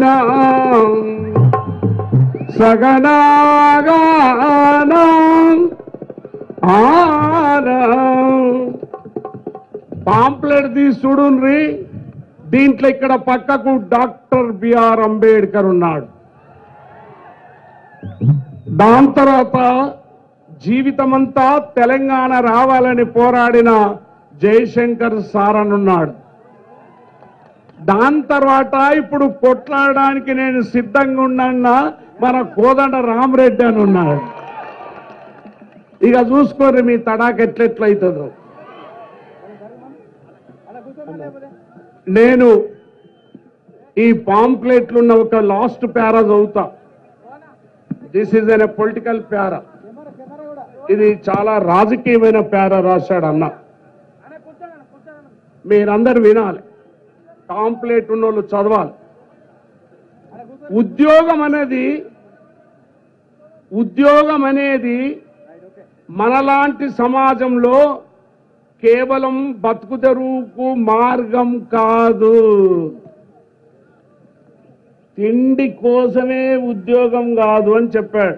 సగనాగానం Anam pamphlet తీసి చూడుండ్రి దీంట్లో ఇక్కడ పక్కకు డాక్టర్ బిఆర్ అంబేద్కర్ ఉన్నాడు దాని తర్వాత జీవితమంతా తెలంగాణ రావాలని పోరాడిన జయశంకర్ సార్ అని ఉన్నాడు దాని తర్వాత ఇప్పుడు కొట్లాడడానికి నేను సిద్ధంగా ఉన్నా మన కోదండ రామరెడ్డి అని ఉన్నాడు ఇక చూసుకోరు మీ తడాక ఎట్లెట్లయితుందో నేను ఈ పాంప్లెట్లు ఉన్న ఒక లాస్ట్ పారా చదువుతా this is an political para ఇది చాలా రాజకీయమైన పారా రాశాడు అన్న మీరందరు వినాలి పాంప్లెట్ ఉన్న వాళ్ళు చదవాలి ఉద్యోగం అనేది ఉద్యోగం అనేది మనలాంటి సమాజంలో కేవలం బతుకు తెరువుకు మార్గం కాదు తిండి కోసమే ఉద్యోగం కాదు అని చెప్పాడు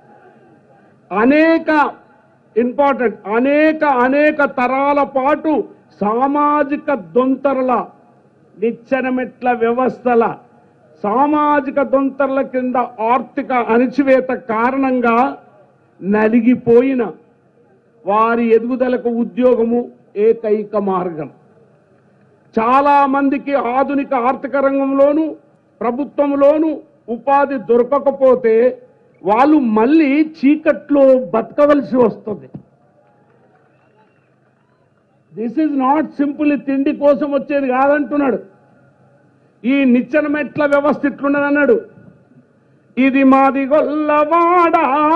అనేక ఇంపార్టెంట్ అనేక అనేక తరాల పాటు సామాజిక దొంతరల నిచ్చెనమెట్ల వ్యవస్థల సామాజిక దొంతరల కింద ఆర్థిక అణిచివేత కారణంగా నలిగిపోయిన వారి ఎదుగుదలకు ఉద్యోగము ఏకైక మార్గం చాలా మందికి ఆధునిక ఆర్థిక రంగంలోను ప్రభుత్వంలోను ఉపాధి దొరకకపోతే వాళ్ళు మళ్ళీ చీకట్లో బతకవలసి వస్తుంది దిస్ ఈజ్ నాట్ సింపుల్ తిండి కోసం వచ్చేది కాదంటున్నాడు ఈ నిచ్చెన మెట్ల వ్యవస్థ ఇట్లున్నది అన్నాడు ఇది మాది గొల్లవాడ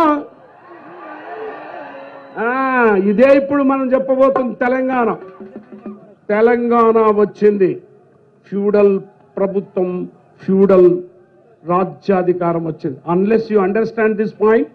ఆ, ఇదే ఇప్పుడు మనం చెప్పబోతుంది తెలంగాణ తెలంగాణ వచ్చింది ఫ్యూడల్ ప్రభుత్వం ఫ్యూడల్ రాజ్యాధికారం వచ్చింది unless you understand this point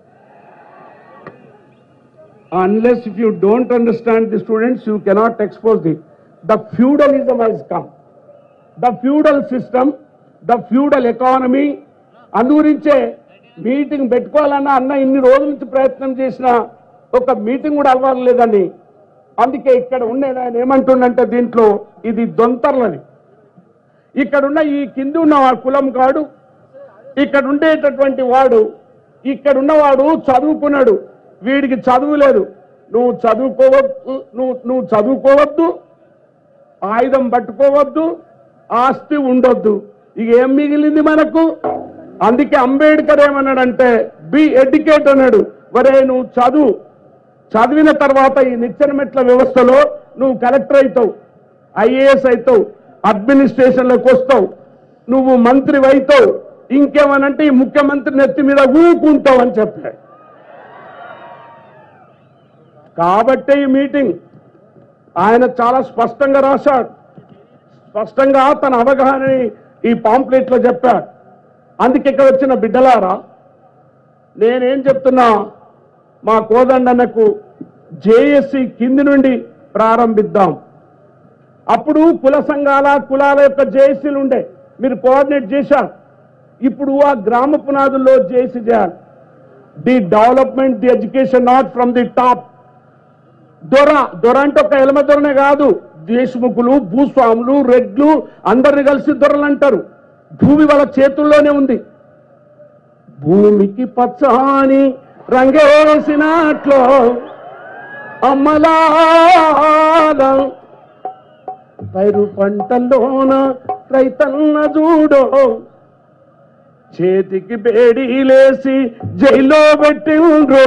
unless if you don't understand the students, you cannot expose the, the feudalism has come. The feudal system, the feudal economy, అందుగురించే మీటింగ్ పెట్టుకోవాలన్నా అన్న ఇన్ని రోజుల నుంచి ప్రయత్నం చేసిన ఒక మీటింగ్ కూడా అవ్వాలి లేదని అందుకే ఇక్కడ ఉండే ఆయన ఏమంటుండంటే దీంట్లో ఇది దొంతర్లని ఇక్కడున్న ఈ కింది ఉన్న వాడు కులం కాడు ఇక్కడ ఉండేటటువంటి వాడు ఇక్కడ ఉన్నవాడు చదువుకున్నాడు వీడికి చదువు లేదు నువ్వు చదువుకోవద్దు నువ్వు నువ్వు చదువుకోవద్దు ఆయుధం పట్టుకోవద్దు ఆస్తి ఉండొద్దు ఇక ఏం మిగిలింది మనకు అందుకే అంబేద్కర్ ఏమన్నాడంటే బి ఎడ్యుకేట్ అన్నాడు వరే నువ్వు చదువు చదివిన తర్వాత ఈ నిచ్చెన మెట్ల వ్యవస్థలో నువ్వు కలెక్టర్ అవుతావు ఐఏఎస్ అవుతావు అడ్మినిస్ట్రేషన్లోకి వస్తావు నువ్వు మంత్రి అవుతావు ఇంకేమనంటే ఈ ముఖ్యమంత్రి నెత్తి మీద ఊకుంటావు అని చెప్పాడు కాబట్టే ఈ మీటింగ్ ఆయన చాలా స్పష్టంగా రాశాడు స్పష్టంగా తన అవగాహనని ఈ పాంప్లెట్ లో చెప్పాడు అందుకే ఇక్కడ వచ్చిన బిడ్డలారా నేనేం చెప్తున్నా మా కోదండన్నకు జేఏసీ కింది నుండి ప్రారంభిద్దాం అప్పుడు కుల సంఘాల కులాల యొక్క జేఏసీలు ఉండే మీరు కోఆర్డినేట్ చేశారు ఇప్పుడు ఆ గ్రామ పునాదుల్లో జేఏసీ చేయాలి the development the education not from the top దొర దొర అంటే ఒక ఎలమ దొరనే కాదు దేశముఖులు భూస్వాములు రెడ్లు అందరిని కలిసి దొరలు అంటారు భూమి వాళ్ళ చేతుల్లోనే ఉంది భూమికి పచ్చని రంగేసినట్లు అమ్మలాల పైరు పంటల్లోన రైతన్న చూడో చేతికి బేడీలేసి జైల్లో పెట్టి ఉండ్రు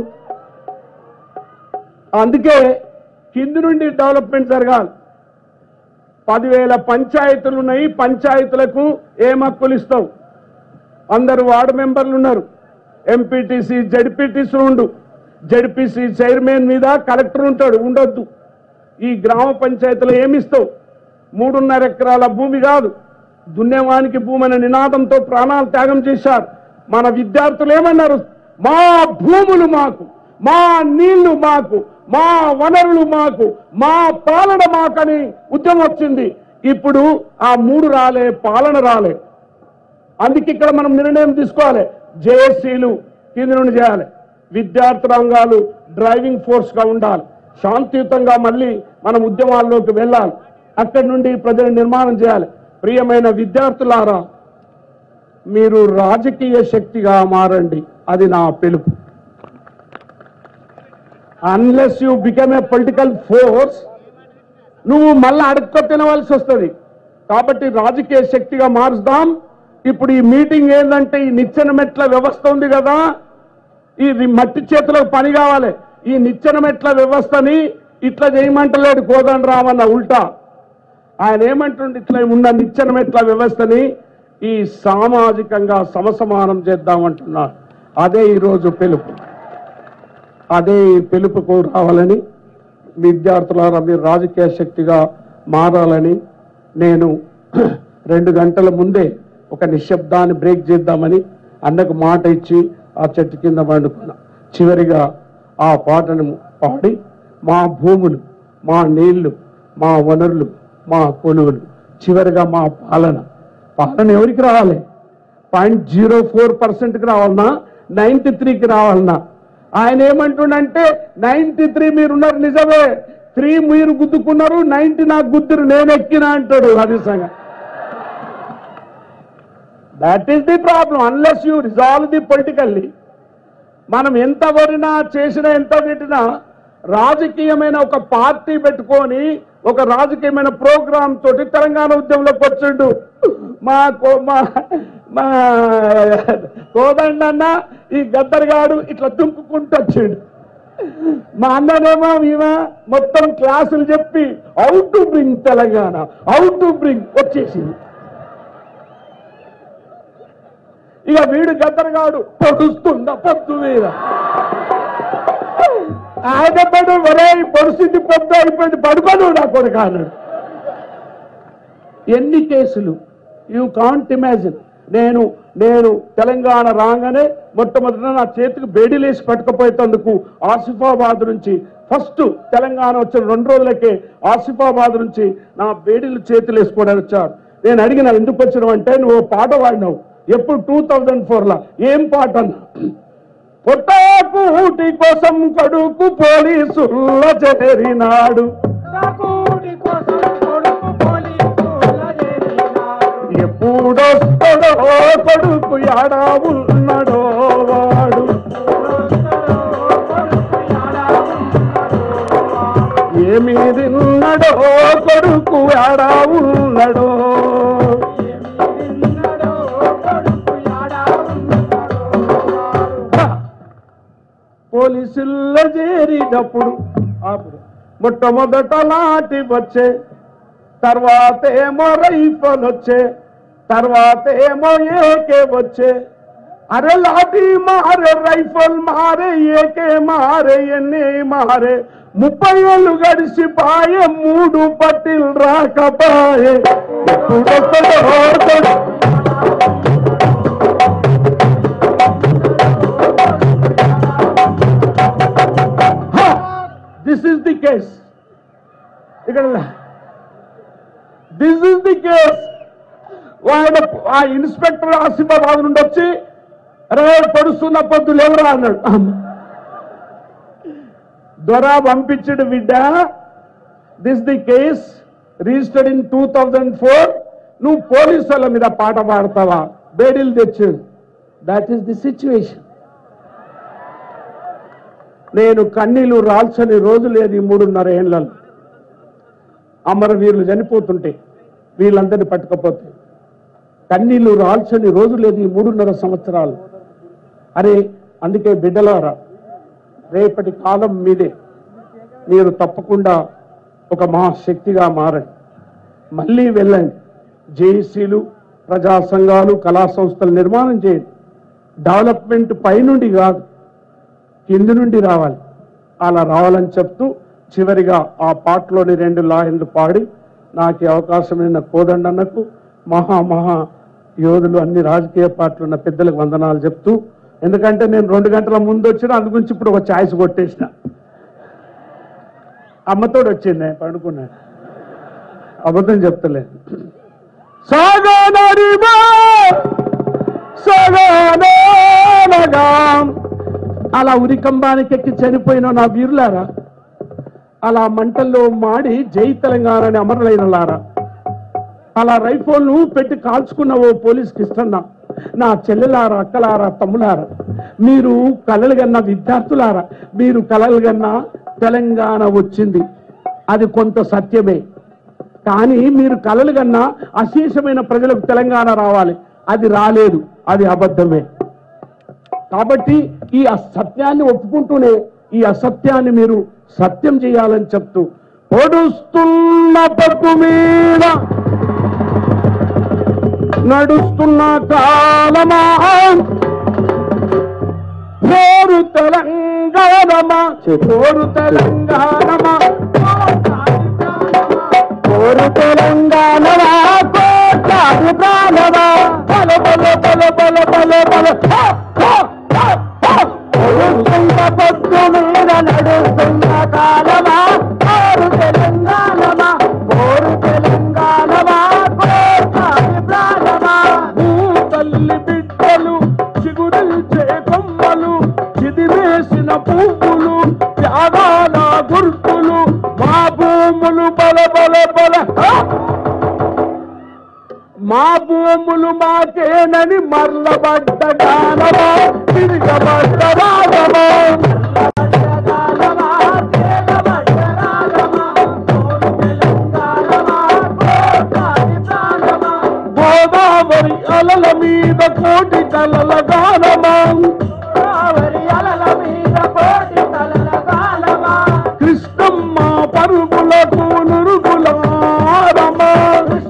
అందుకే కింది నుండి డెవలప్మెంట్ జరగాలి పదివేల పంచాయతీలు ఉన్నాయి పంచాయతీలకు ఏం హక్కులు ఇస్తావు అందరు వార్డు మెంబర్లు ఉన్నారు ఎంపీటీసీ జడ్పీటీసీ ఉండు జడ్పీసీ చైర్మన్ మీద కలెక్టర్ ఉంటాడు ఉండొద్దు ఈ గ్రామ పంచాయతీలో ఏమిస్తావు మూడున్నర ఎకరాల భూమి కాదు దున్నేవానికి భూమి అనే నినాదంతో ప్రాణాలు త్యాగం చేశారు మన విద్యార్థులు ఏమన్నారు మా భూములు మాకు మా నీళ్లు మాకు మా వనరులు మాకు మా పాలన మాకని ఉద్యమం వచ్చింది ఇప్పుడు ఆ మూడు రాలే పాలన రాలే అందుకే ఇక్కడ మనం నిర్ణయం తీసుకోవాలి జేఏసీలు కింద నుండి చేయాలి విద్యార్థి రంగాలు డ్రైవింగ్ ఫోర్స్ గా ఉండాలి శాంతియుతంగా మళ్ళీ మనం ఉద్యమాల్లోకి వెళ్ళాలి అక్కడి నుండి ప్రజల నిర్మాణం చేయాలి ప్రియమైన విద్యార్థులారా మీరు రాజకీయ శక్తిగా మారండి అది నా పిలుపు unless you become a political force నువ్వు మళ్ళీ అడుక్కో తినవలసి వస్తుంది కాబట్టి రాజకీయ శక్తిగా మారుస్తాం ఇప్పుడు ఈ మీటింగ్ ఏంటంటే ఈ నిచ్చెన మెట్ల వ్యవస్థ ఉంది కదా ఈ రి- మట్టి చేతులకు పని కావాలి ఈ నిచ్చెన మెట్ల వ్యవస్థని ఇట్లా చేయమంటలేడు కోదండ రామన్న ఉల్టా ఆయన ఏమంటుండే ఇట్లా ఉన్న నిచ్చెన మెట్ల వ్యవస్థని ఈ సామాజికంగా సమసమానం చేద్దామంటున్నాడు అదే ఈరోజు పిలుపు అదే ఈ పిలుపుకు రావాలని విద్యార్థులారా మీరు రాజకీయ శక్తిగా మారాలని నేను రెండు గంటల ముందే ఒక నిశ్శబ్దాన్ని బ్రేక్ చేద్దామని అన్నకు మాట ఇచ్చి ఆ చెట్టు కింద పండుకున్నా చివరిగా ఆ పాటను పాడి మా భూములు మా నీళ్లు మా వనరులు మా కొలువులు చివరిగా మా పాలన పాలన ఎవరికి రావాలి పాయింట్ జీరో ఫోర్ పర్సెంట్కి రావాలన్నా నైన్టీ త్రీకి రావాలన్నా ఆయన ఏమంటుండంటే నైన్టీ త్రీ మీరున్నారు నిజమే త్రీ మీరు గుద్దుకున్నారు నైన్టీ నాకు గుద్దురు నేను ఎక్కినా అంటాడు అది సంగతి that is the problem unless you resolve the politically మనం ఎంత వరినా చేసినా ఎంత పెట్టినా రాజకీయమైన ఒక పార్టీ పెట్టుకొని ఒక రాజకీయమైన ప్రోగ్రామ్ తోటి తెలంగాణ ఉద్యమంలోకి వచ్చిండు మా కో- మా మా కోదండన్న ఈ గద్దరగాడు ఇట్లా దుంకుకుంటూ వచ్చిండు మా అన్ననేమో ఈమె మొత్తం క్లాసులు చెప్పి how to bring Telangana how to bring వచ్చేసింది ఇక వీడు గద్దరగాడు పొడుస్తుందా పొద్దు మీద ఆయన పడు ఒరే ఈ పరిస్థితి పొద్దు అయిపోయింది పడుకోను నా కొడుకు అన్నాడు ఎన్ని కేసులు యూ కాంట్ ఇమాజిన్ నేను నేను తెలంగాణ రాగానే మొట్టమొదట నా చేతికి బేడీలేసి పట్టుకపోయేందుకు ఆసిఫాబాద్ నుంచి ఫస్ట్ తెలంగాణ వచ్చిన రెండు రోజులకే ఆసిఫాబాద్ నుంచి నా బేడీలు చేతులు వేసుకోవడానికి వచ్చాడు నేను అడిగిన ఎందుకు వచ్చినావు అంటే నువ్వు ఓ పాట పాడినావు ఎప్పుడు టూ థౌజండ్ ఫోర్లో ఏం పాట అన్నా పొట్టాకు ఊటి కోసం కడుకు పోలీసుల చేరినాడు కాకుడి కోసం కొడుకు పోలీసుల చేరినాడు. ఎప్పుడొస్తాడో కొడుకు యాడా ఉన్నాడో వాడు కొడుకు యాడా ఉన్నాడో వాడు. ఏమి తిన్నాడో కొడుకు యాడా ఉన్నాడో ఏమి తిన్నాడో కొడుకు యాడా ఉన్నాడో వాడు. హ! పోలీసుల్లో చేరినప్పుడు అప్పుడు మొట్టమొదట లాటి వచ్చే తర్వాత ఏమో రైఫల్ వచ్చే తర్వాత ఏమో ఏకే వచ్చే అరే లాఠీ మారే రైఫల్ మారే ఏకే మారే ఎన్నే మారే ముప్పై ఏళ్ళు గడిచిపాయే మూడు పట్టిల్ రాకపాయే ఎప్పుడొస్తాడో దిస్ ఇస్ ది కేస్ ఇక్కడ దిస్ ఇస్ ది కేస్ ఆయన ఆ ఇన్స్పెక్టర్ ఆసిఫాబాద్ నుండి వచ్చి రే పడుస్తున్న పొద్దు లేవరా అన్నాడు దొర పంపించడు బిడ్డ this the case registered in two thousand four నువ్వు పోలీసు వాళ్ళ మీద పాట పాడతావా బేడీలు తెచ్చు దాట్ ఈస్ ది సిచ్యువేషన్ నేను కన్నీళ్లు రాల్చని రోజు లేదు ఈ మూడున్నర ఏళ్లలో అమరవీరులు చనిపోతుంటే వీళ్ళందరినీ పట్టుకపోతే కన్నీళ్లు రాల్చని రోజు లేదు ఈ మూడున్నర సంవత్సరాలు అరే అందుకే బిడ్డలారా రేపటి కాలం మీదే మీరు తప్పకుండా ఒక మహాశక్తిగా మారండి మళ్ళీ వెళ్ళండి జేఏసీలు ప్రజా సంఘాలు కళా సంస్థలు నిర్మాణం చేయండి డెవలప్మెంట్ పైనుండి కాదు కింది నుండి రావాలి అలా రావాలని చెప్తూ చివరిగా ఆ పాటలోని రెండు లాయన్లు పాడి నాకు ఈ అవకాశమైన కోదండన్నకు మహా మహా యోధులు అన్ని రాజకీయ పార్టీలు ఉన్న పెద్దలకు వందనాలు చెప్తూ ఎందుకంటే నేను రెండు గంటల ముందు వచ్చిన అందు గురించి ఇప్పుడు ఒక ఛాయిస్ కొట్టేసిన అమ్మతోడు వచ్చింది నేను పడుకున్నాను అబద్ధం చెప్తలేదు సాగనడిమా సగానేనగా అలా ఉరికంబానికి ఎక్కి చనిపోయిన నా వీరులారా అలా మంటల్లో మాడి జై తెలంగాణ అని అమరులైనలారా అలా రైఫోన్లు పెట్టి కాల్చుకున్న ఓ పోలీస్ కిష్టన్న నా చెల్లెలారా అక్కలారా తమ్ములారా మీరు కలలు గన్న విద్యార్థులారా మీరు కలలు గన్న తెలంగాణ వచ్చింది అది కొంత సత్యమే కానీ మీరు కలలు కన్నా అశేషమైన ప్రజలకు తెలంగాణ రావాలి అది రాలేదు అది అబద్ధమే కాబట్టి ఈ అసత్యాన్ని ఒప్పుకుంటూనే ఈ అసత్యాన్ని మీరు సత్యం చేయాలని చెప్తూ పొడుస్తున్న పప్పు మీద నడుస్తున్న కాలమా పోరు తెలంగాణమా పోరు తెలంగాణమా పోరు తెలంగాణమా కోటాది ప్రాణమా బల బల బల బల బల బల హా, హా, హా, హా. పొడుస్తున్న పొద్దు మీద నడుస్తున్న కాలమా పోరు తెలంగాణమా పోరు తెలంగాణమా కోటాది ప్రాణమా తల్లి బిడ్డలు చిగురిల్చే కొమ్మలు చిదివేసిన పువ్వులు త్యాగాల గుర్తులు మా భూములు బల బల బల హా! మా భూములు మాకేనని మరలబడ్డ గానమా తిరగబడ్డ రాగమా గోదావరి అలల మీద కోటి కలల గానమా కృష్ణమ్మ పరుగులకు నురుగులారమా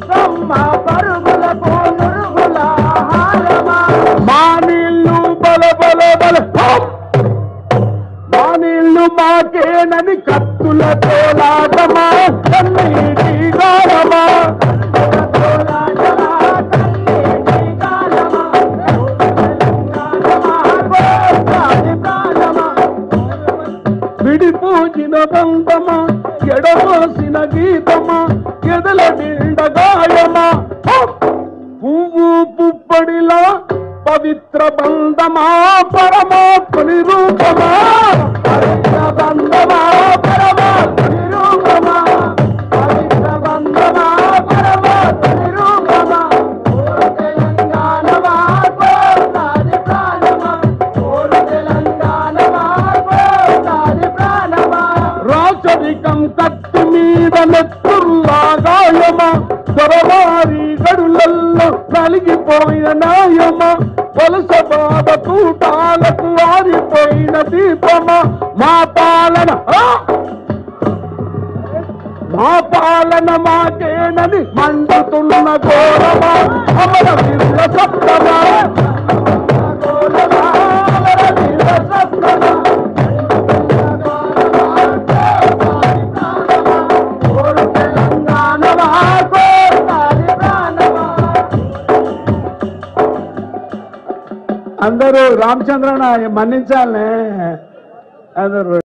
మా నీళ్ళు బల బల బల హా! మా నీళ్ళు మాకేనని కత్తులతో లాటమా కన్నీటి గారమా విడిపూచిన బంధమా ఎడమోసిన గీతమా ఎదల నిండ గాయమా హా! పువ్వు పుప్పడిలా పవిత్ర బంధమా పరమాత్మని రూపమా పవిత్ర బంధమా పరమాత్మని రూపమా పవిత్ర బంధమా పరమాత్మని రూపమా ఓ తెలంగాణమా కోట్లాది ప్రాణమా ఓ తెలంగాణమా కోట్లాది ప్రాణమా రాచరికం కత్తి మీద నెత్తుల్లా గాయమా దొరవారి గడులల్లో నలిగిపోయిన నాయమా వలస బాధ కూటాలకు ఆరిపోయిన దీపమా మా పాలన ఆ! మా పాలన మాకేనని మండుతున్న ఘోరమా అమర వీరుల సప్తమా ఘోరమా, అమర వీరుల సప్తమా అందరూ రామచంద్రన మన్నించాలనే అందరూ